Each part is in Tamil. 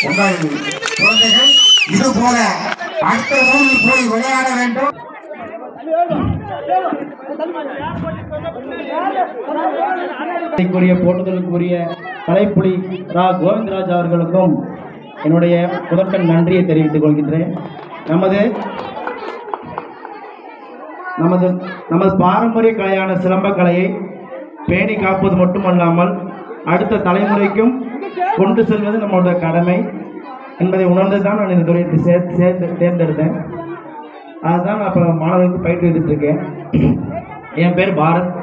உங்கள் குழந்தைகள் இது போல அடுத்த ஊரில் போய் விளையாட வேண்டும் கூடிய போட்டுதலுக்குரிய கலைப்புலி ரா கோவிந்தராஜ் அவர்களுக்கும் என்னுடைய முதற்கண் நன்றியை தெரிவித்துக் கொள்கின்றேன் நமது நமது நமது பாரம்பரிய கலையான சிலம்பக் கலையை பேணி காப்பது மட்டுமல்லாமல் அடுத்த தலைமுறைக்கும் கொண்டு செல்வது நம்மளுடைய கடமை என்பதை உணர்ந்து தான் நான் இந்த துறையை சேர்த்து சேர்ந்து தேர்ந்தெடுத்தேன் அதுதான் நான் இப்போ மாணவர்களுக்கு பயிற்றுவித்துட்டு இருக்கேன் என் பேர் பாரத்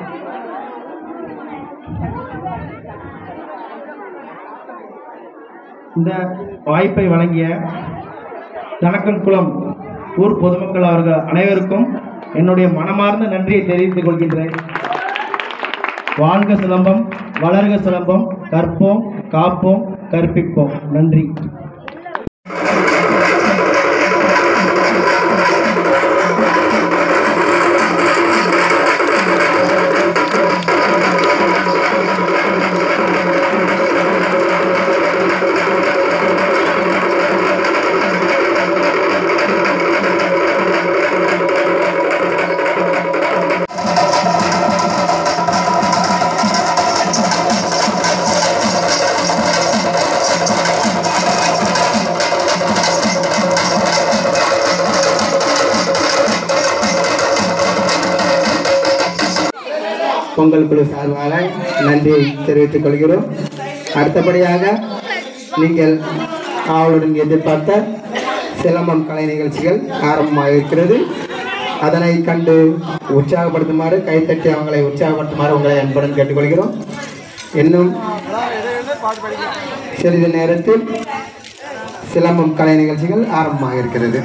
இந்த வாய்ப்பை வழங்கிய தனக்கன் குளம் ஊர் பொதுமக்கள் அவர்கள் அனைவருக்கும் என்னுடைய மனமார்ந்த நன்றியை தெரிவித்துக் கொள்கின்றேன் வாழ்க சிலம்பம் வளர்க சிலம்பம் கற்போம் காப்போம் கற்பிப்போம் நன்றி பொங்கல் குழு சார்பாக நன்றியை தெரிவித்துக் கொள்கிறோம் அடுத்தபடியாக நீங்கள் ஆவலுடன் எதிர்பார்த்த சிலம்பம் கலை நிகழ்ச்சிகள் ஆரம்பமாக இருக்கிறது அதனை கண்டு உற்சாகப்படுத்துமாறு கைத்தட்டி அவங்களை உற்சாகப்படுத்துமாறு உங்களை அன்புடன் கேட்டுக்கொள்கிறோம் இன்னும் சிறிது நேரத்தில் சிலம்பம் கலை நிகழ்ச்சிகள் ஆரம்பமாக இருக்கிறது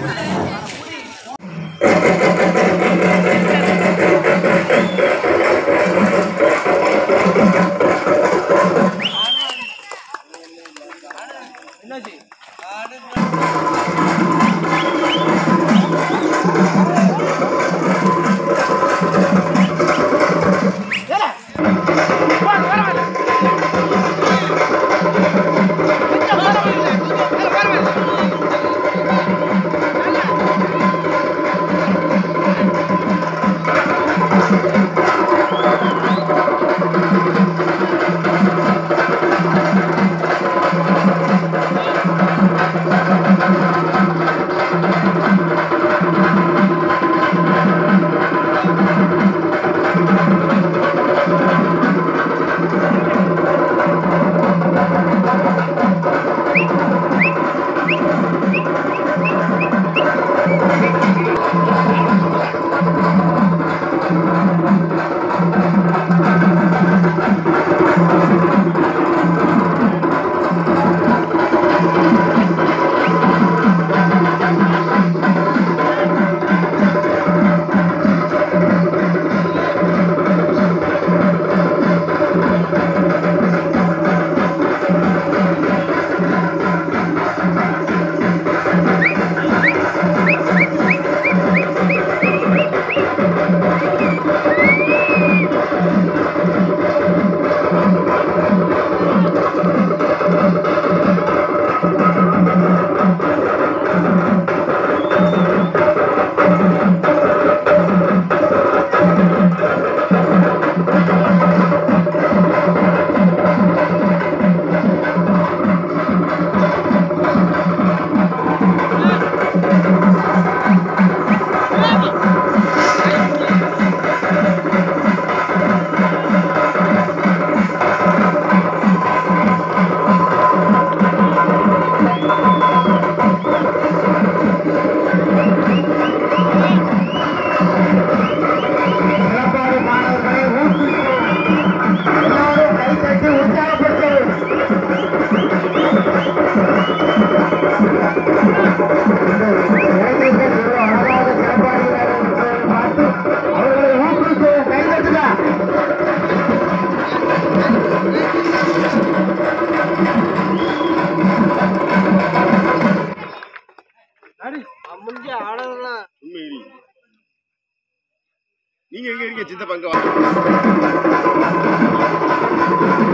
சிறப்பாடு மாணவர்களை ஊக்குவிப்போம் எல்லாரும் கைத்தட்டி உற்சாகப்படுத்தும் இளைஞர்கள் ஒரு அழகாக சிறப்பாடுகிறார்கள் பார்த்து அவர்களை ஊக்குவிப்போம் கைதட்டுங்க உண்மையிலே நீங்க எங்க இருக்கீங்க சித்த பங்க